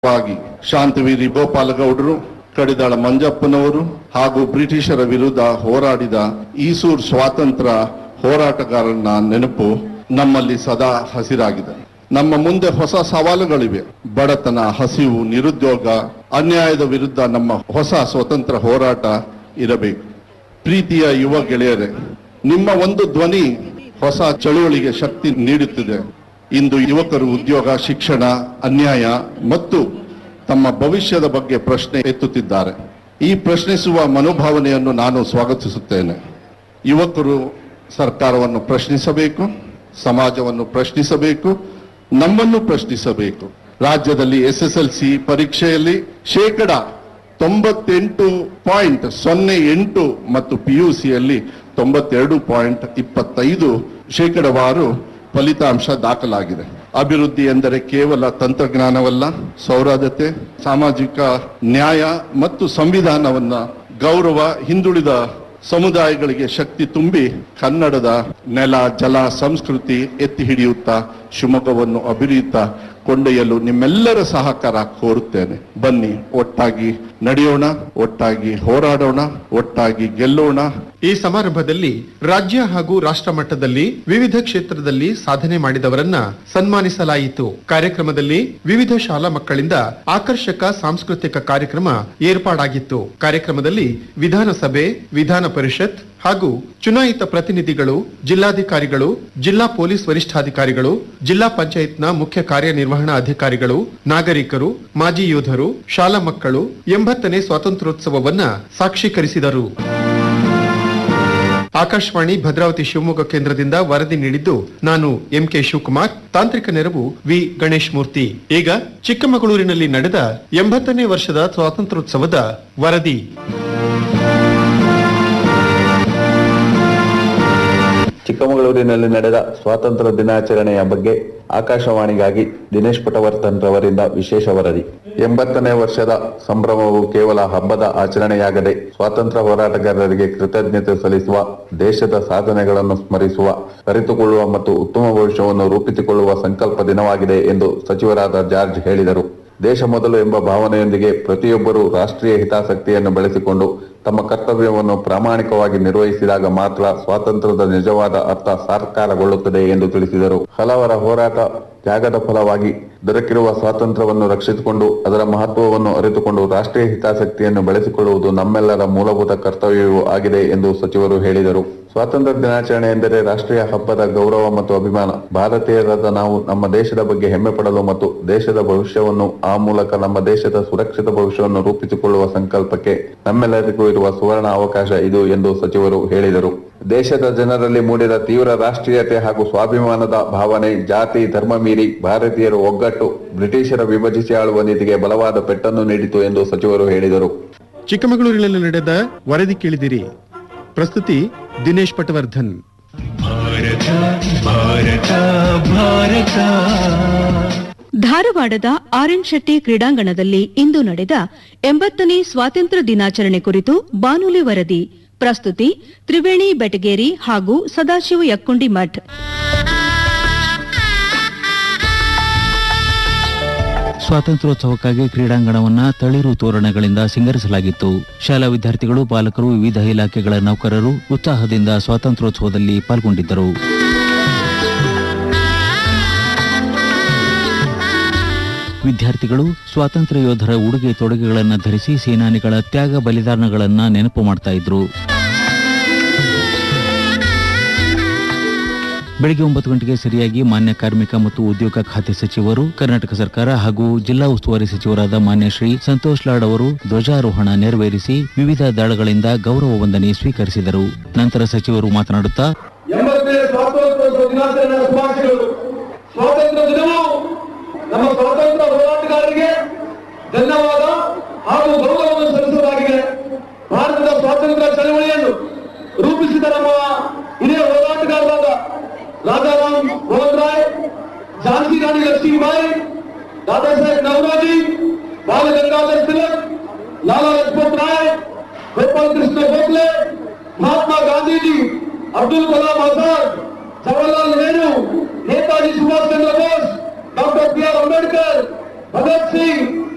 ವಾಗಿ ಶಾಂತವೀರಿ ಗೋಪಾಲಗೌಡರು ಕಡಿದಾಳ ಮಂಜಪ್ಪನವರು ಹಾಗೂ ಬ್ರಿಟಿಷರ ವಿರುದ್ಧ ಹೋರಾಡಿದ ಈಸೂರ್ ಸ್ವಾತಂತ್ರ್ಯ ಹೋರಾಟಗಾರನ ನೆನಪು ನಮ್ಮಲ್ಲಿ ಸದಾ ಹಸಿರಾಗಿದೆ ನಮ್ಮ ಮುಂದೆ ಹೊಸ ಸವಾಲುಗಳಿವೆ ಬಡತನ ಹಸಿವು ನಿರುದ್ಯೋಗ ಅನ್ಯಾಯದ ವಿರುದ್ಧ ನಮ್ಮ ಹೊಸ ಸ್ವತಂತ್ರ ಹೋರಾಟ ಇರಬೇಕು ಪ್ರೀತಿಯ ಯುವ ಗೆಳೆಯರೇ ನಿಮ್ಮ ಒಂದು ಧ್ವನಿ ಹೊಸ ಚಳುವಳಿಗೆ ಶಕ್ತಿ ನೀಡುತ್ತಿದೆ ಇಂದು ಯುವಕರು ಉದ್ಯೋಗ ಶಿಕ್ಷಣ ಅನ್ಯಾಯ ಮತ್ತು ತಮ್ಮ ಭವಿಷ್ಯದ ಬಗ್ಗೆ ಪ್ರಶ್ನೆ ಎತ್ತುತ್ತಿದ್ದಾರೆ ಈ ಪ್ರಶ್ನಿಸುವ ಮನೋಭಾವನೆಯನ್ನು ನಾನು ಸ್ವಾಗತಿಸುತ್ತೇನೆ ಯುವಕರು ಸರ್ಕಾರವನ್ನು ಪ್ರಶ್ನಿಸಬೇಕು ಸಮಾಜವನ್ನು ಪ್ರಶ್ನಿಸಬೇಕು ನಮ್ಮನ್ನು ಪ್ರಶ್ನಿಸಬೇಕು ರಾಜ್ಯದಲ್ಲಿ ಎಸ್ಎಸ್ಎಲ್ಸಿ ಪರೀಕ್ಷೆಯಲ್ಲಿ ಶೇಕಡ ತೊಂಬತ್ತೆಂಟು ಪಾಯಿಂಟ್ ಸೊನ್ನೆ ಎಂಟು ಮತ್ತು ಪಿಯುಸಿಯಲ್ಲಿ ತೊಂಬತ್ತೆರಡು ಪಾಯಿಂಟ್ ಇಪ್ಪತ್ತೈದು ಶೇಕಡವಾರು ಫಲಿತಾಂಶ ದಾಖಲಾಗಿದೆ ಅಭಿವೃದ್ಧಿ ಎಂದರೆ ಕೇವಲ ತಂತ್ರಜ್ಞಾನವಲ್ಲ ಸೌರಾಧ್ಯತೆ ಸಾಮಾಜಿಕ ನ್ಯಾಯ ಮತ್ತು ಸಂವಿಧಾನವನ್ನ ಗೌರವ ಹಿಂದುಳಿದ ಸಮುದಾಯಗಳಿಗೆ ಶಕ್ತಿ ತುಂಬಿ ಕನ್ನಡದ ನೆಲ ಜಲ ಸಂಸ್ಕೃತಿ ಎತ್ತಿ ಹಿಡಿಯುತ್ತಾ ಶಿವಮೊಗ್ಗವನ್ನು ಅಭಿವೃದ್ಧ ಕೊಂಡೊಯ್ಯಲು ನಿಮ್ಮೆಲ್ಲರ ಸಹಕಾರ ಕೋರುತ್ತೇನೆ ಬನ್ನಿ ಒಟ್ಟಾಗಿ ನಡೆಯೋಣ ಒಟ್ಟಾಗಿ ಹೋರಾಡೋಣ ಒಟ್ಟಾಗಿ ಗೆಲ್ಲೋಣ ಈ ಸಮಾರಂಭದಲ್ಲಿ ರಾಜ್ಯ ಹಾಗೂ ರಾಷ್ಟ್ರ ಮಟ್ಟದಲ್ಲಿ ವಿವಿಧ ಕ್ಷೇತ್ರದಲ್ಲಿ ಸಾಧನೆ ಮಾಡಿದವರನ್ನ ಸನ್ಮಾನಿಸಲಾಯಿತು ಕಾರ್ಯಕ್ರಮದಲ್ಲಿ ವಿವಿಧ ಶಾಲಾ ಮಕ್ಕಳಿಂದ ಆಕರ್ಷಕ ಸಾಂಸ್ಕೃತಿಕ ಕಾರ್ಯಕ್ರಮ ಏರ್ಪಾಡಾಗಿತ್ತು ಕಾರ್ಯಕ್ರಮದಲ್ಲಿ ವಿಧಾನಸಭೆ ವಿಧಾನ ಪರಿಷತ್ ಹಾಗೂ ಚುನಾಯಿತ ಪ್ರತಿನಿಧಿಗಳು ಜಿಲ್ಲಾಧಿಕಾರಿಗಳು ಜಿಲ್ಲಾ ಪೊಲೀಸ್ ವರಿಷ್ಠಾಧಿಕಾರಿಗಳು ಜಿಲ್ಲಾ ಪಂಚಾಯತ್ನ ಮುಖ್ಯ ಕಾರ್ಯನಿರ್ವಹಣಾ ಅಧಿಕಾರಿಗಳು ನಾಗರಿಕರು ಮಾಜಿ ಯೋಧರು ಶಾಲಾ ಮಕ್ಕಳು ಎಂಬತ್ತನೇ ಸ್ವಾತಂತ್ರ್ಯೋತ್ಸವವನ್ನ ಸಾಕ್ಷೀಕರಿಸಿದರು ಆಕಾಶವಾಣಿ ಭದ್ರಾವತಿ ಶಿವಮೊಗ್ಗ ಕೇಂದ್ರದಿಂದ ವರದಿ ನೀಡಿದ್ದು ನಾನು ಎಂಕೆ ಶಿವಕುಮಾರ್ ತಾಂತ್ರಿಕ ನೆರವು ವಿ ಗಣೇಶ್ ಮೂರ್ತಿ ಈಗ ಚಿಕ್ಕಮಗಳೂರಿನಲ್ಲಿ ನಡೆದ ಎಂಬತ್ತನೇ ವರ್ಷದ ಸ್ವಾತಂತ್ರ್ಯೋತ್ಸವದ ವರದಿ ಚಿಕ್ಕಮಗಳೂರಿನಲ್ಲಿ ನಡೆದ ಸ್ವಾತಂತ್ರ್ಯ ದಿನಾಚರಣೆಯ ಬಗ್ಗೆ ಆಕಾಶವಾಣಿಗಾಗಿ ದಿನೇಶ್ ಪಟವರ್ತನ್ ರವರಿಂದ ವಿಶೇಷ ವರದಿ ಎಂಬತ್ತನೇ ವರ್ಷದ ಸಂಭ್ರಮವು ಕೇವಲ ಹಬ್ಬದ ಆಚರಣೆಯಾಗದೆ ಸ್ವಾತಂತ್ರ್ಯ ಹೋರಾಟಗಾರರಿಗೆ ಕೃತಜ್ಞತೆ ಸಲ್ಲಿಸುವ ದೇಶದ ಸಾಧನೆಗಳನ್ನು ಸ್ಮರಿಸುವ ಅರಿತುಕೊಳ್ಳುವ ಮತ್ತು ಉತ್ತಮ ಭವಿಷ್ಯವನ್ನು ರೂಪಿಸಿಕೊಳ್ಳುವ ಸಂಕಲ್ಪ ದಿನವಾಗಿದೆ ಎಂದು ಸಚಿವರಾದ ಜಾರ್ಜ್ ಹೇಳಿದರು ದೇಶ ಮೊದಲು ಎಂಬ ಭಾವನೆಯೊಂದಿಗೆ ಪ್ರತಿಯೊಬ್ಬರೂ ರಾಷ್ಟ್ರೀಯ ಹಿತಾಸಕ್ತಿಯನ್ನು ಬೆಳೆಸಿಕೊಂಡು ತಮ್ಮ ಕರ್ತವ್ಯವನ್ನು ಪ್ರಾಮಾಣಿಕವಾಗಿ ನಿರ್ವಹಿಸಿದಾಗ ಮಾತ್ರ ಸ್ವಾತಂತ್ರ್ಯದ ನಿಜವಾದ ಅರ್ಥ ಸಾಕಾರಗೊಳ್ಳುತ್ತದೆ ಎಂದು ತಿಳಿಸಿದರು ಹಲವರ ಹೋರಾಟ ತ್ಯಾಗದ ಫಲವಾಗಿ ದೊರಕಿರುವ ಸ್ವಾತಂತ್ರ್ಯವನ್ನು ರಕ್ಷಿಸಿಕೊಂಡು ಅದರ ಮಹತ್ವವನ್ನು ಅರಿತುಕೊಂಡು ರಾಷ್ಟ್ರೀಯ ಹಿತಾಸಕ್ತಿಯನ್ನು ಬೆಳೆಸಿಕೊಳ್ಳುವುದು ನಮ್ಮೆಲ್ಲರ ಮೂಲಭೂತ ಕರ್ತವ್ಯವೂ ಆಗಿದೆ ಎಂದು ಸಚಿವರು ಹೇಳಿದರು ಸ್ವಾತಂತ್ರ್ಯ ದಿನಾಚರಣೆ ಎಂದರೆ ರಾಷ್ಟ್ರೀಯ ಹಬ್ಬದ ಗೌರವ ಮತ್ತು ಅಭಿಮಾನ ಭಾರತೀಯರಾದ ನಾವು ನಮ್ಮ ದೇಶದ ಬಗ್ಗೆ ಹೆಮ್ಮೆ ಪಡಲು ಮತ್ತು ದೇಶದ ಭವಿಷ್ಯವನ್ನು ಆ ಮೂಲಕ ನಮ್ಮ ದೇಶದ ಸುರಕ್ಷಿತ ಭವಿಷ್ಯವನ್ನು ರೂಪಿಸಿಕೊಳ್ಳುವ ಸಂಕಲ್ಪಕ್ಕೆ ನಮ್ಮೆಲ್ಲರಿಗೂ ಇರುವ ಸುವರ್ಣ ಅವಕಾಶ ಇದು ಎಂದು ಸಚಿವರು ಹೇಳಿದರು ದೇಶದ ಜನರಲ್ಲಿ ಮೂಡಿದ ತೀವ್ರ ರಾಷ್ಟ್ರೀಯತೆ ಹಾಗೂ ಸ್ವಾಭಿಮಾನದ ಭಾವನೆ ಜಾತಿ ಧರ್ಮ ಮೀರಿ ಭಾರತೀಯರು ಒಗ್ಗಟ್ಟು ಬ್ರಿಟಿಷರ ವಿಭಜಿಸಿ ಆಳುವ ನೀತಿಗೆ ಬಲವಾದ ಪೆಟ್ಟನ್ನು ನೀಡಿತು ಎಂದು ಸಚಿವರು ಹೇಳಿದರು ಚಿಕ್ಕಮಗಳೂರಿನಲ್ಲಿ ನಡೆದ ವರದಿ ಕೇಳಿದಿರಿ ಪ್ರಸ್ತುತಿ ದಿನೇಶ್ ಪಟವರ್ಧನ್ ಭಾರತ ಭಾರತ ಭಾರತ ಧಾರವಾಡದ ಆರ್ ಎನ್ ಶೆಟ್ಟಿ ಕ್ರೀಡಾಂಗಣದಲ್ಲಿ ಇಂದು ನಡೆದ ಎಂಬತ್ತನೇ ಸ್ವಾತಂತ್ರ್ಯ ದಿನಾಚರಣೆ ಕುರಿತು ಬಾನುಲಿ ವರದಿ ಪ್ರಸ್ತುತಿ ತ್ರಿವೇಣಿ ಬೆಟಗೇರಿ ಹಾಗೂ ಸದಾಶಿವ ಯಕ್ಕುಂಡಿ ಮಠ್ ಸ್ವಾತಂತ್ರ್ಯೋತ್ಸವಕ್ಕಾಗಿ ಕ್ರೀಡಾಂಗಣವನ್ನ ತಳಿರು ತೋರಣಗಳಿಂದ ಸಿಂಗರಿಸಲಾಗಿತ್ತು ಶಾಲಾ ವಿದ್ಯಾರ್ಥಿಗಳು ಪಾಲಕರು ವಿವಿಧ ಇಲಾಖೆಗಳ ನೌಕರರು ಉತ್ಸಾಹದಿಂದ ಸ್ವಾತಂತ್ರ್ಯೋತ್ಸವದಲ್ಲಿ ಪಾಲ್ಗೊಂಡಿದ್ದರು ವಿದ್ಯಾರ್ಥಿಗಳು ಸ್ವಾತಂತ್ರ್ಯ ಯೋಧರ ಉಡುಗೆ ತೊಡುಗೆಗಳನ್ನು ಧರಿಸಿ ಸೇನಾನಿಗಳ ತ್ಯಾಗ ಬಲಿದಾನಗಳನ್ನ ನೆನಪು ಮಾಡ್ತಾ ಇದ್ರು ಬೆಳಗ್ಗೆ ಒಂಬತ್ತು ಗಂಟೆಗೆ ಸರಿಯಾಗಿ ಮಾನ್ಯ ಕಾರ್ಮಿಕ ಮತ್ತು ಉದ್ಯೋಗ ಖಾತೆ ಸಚಿವರು ಕರ್ನಾಟಕ ಸರ್ಕಾರ ಹಾಗೂ ಜಿಲ್ಲಾ ಉಸ್ತುವಾರಿ ಸಚಿವರಾದ ಮಾನ್ಯ ಶ್ರೀ ಸಂತೋಷ್ ಲಾಡ್ ಅವರು ಧ್ವಜಾರೋಹಣ ನೆರವೇರಿಸಿ ವಿವಿಧ ದಳಗಳಿಂದ ಗೌರವ ವಂದನೆ ಸ್ವೀಕರಿಸಿದರು ನಂತರ ಸಚಿವರು ಮಾತನಾಡುತ್ತಾ ಎಂಬತ್ತನೇ ಸ್ವಾತಂತ್ರ್ಯೋತ್ಸವ ದಿನಾಚರಣೆ ಶುಭಾಶಯಗಳು ಸ್ವಾತಂತ್ರ್ಯ ದಿನವು ನಮ್ಮ ಸ್ವಾತಂತ್ರ್ಯ ಹೋರಾಟಗಾರರಿಗೆ ಧನ್ಯವಾದ ಹಾಗೂ ಗೌರವವನ್ನು ಸಲ್ಲಿಸುವುದಾಗಿದೆ ಭಾರತದ ಸ್ವಾತಂತ್ರ್ಯ ಚಳವಳಿಯನ್ನು ರೂಪಿಸಿದ ನಮ್ಮ ಹಿರಿಯ ಹೋರಾಟಗಾರರಾದ ರಾಜಾರಾಮ್ ಮೋಹನ್ ರಾಯ್ ಝಾನ್ಸಿ ರಾಣಿ ಲಕ್ಷ್ಮೀಬಾಯಿ दादा Saheb Naoroji Bal Gangadhar Tilak Lala Lajpat Rai Gopal Krishna Gokhale Mahatma Gandhi ji Abdul Kalam Azad Jawaharlal Nehru Netaji Subhash Chandra Bose doctor B R Ambedkar Bhagat Singh